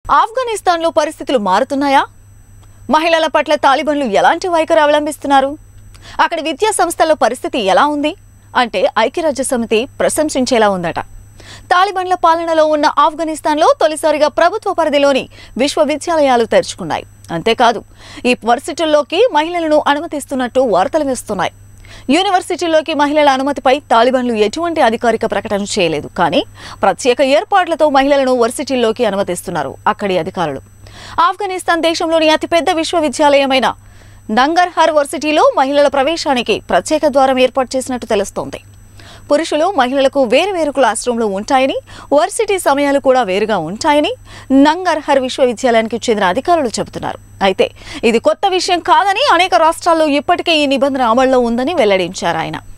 ఆఫ్ఘనిస్తాన్లో పరిస్థితులు మారుతున్నాయా మహిళల పట్ల తాలిబన్లు ఎలాంటి వైఖరి అవలంబిస్తున్నారు అక్కడి విద్యా సంస్థల్లో పరిస్థితి ఎలా ఉంది అంటే ఐక్యరాజ్య సమితి ప్రశంసించేలా ఉందట తాలిబన్ల పాలనలో ఉన్న ఆఫ్ఘనిస్తాన్లో తొలిసారిగా ప్రభుత్వ పరిధిలోని విశ్వవిద్యాలయాలు తెరుచుకున్నాయి అంతేకాదు ఈ వర్సిటీల్లోకి మహిళలను అనుమతిస్తున్నట్టు వార్తలు వేస్తున్నాయి యూనివర్సిటీల్లోకి మహిళల అనుమతిపై తాలిబాన్లు ఎటువంటి అధికారిక ప్రకటన చేయలేదు కానీ ప్రత్యేక ఏర్పాట్లతో మహిళలను వర్సిటీల్లోకి అనుమతిస్తున్నారు అక్కడి అధికారులు ఆఫ్ఘనిస్తాన్ దేశంలోని అతిపెద్ద విశ్వవిద్యాలయమైన నంగర్హర్ వర్సిటీలో మహిళల ప్రవేశానికి ప్రత్యేక ద్వారం ఏర్పాటు చేసినట్టు తెలుస్తోంది పురుషులు మహిళలకు వేరు వేరు క్లాస్ రూమ్లు ఉంటాయని వర్సిటీ సమయాలు కూడా వేరుగా ఉంటాయని నంగర్హర్ విశ్వవిద్యాలయానికి చెందిన అధికారులు చెబుతున్నారు అయితే ఇది కొత్త విషయం కాదని అనేక రాష్ట్రాల్లో ఇప్పటికే ఈ నిబంధన అమల్లో ఉందని వెల్లడించారు ఆయన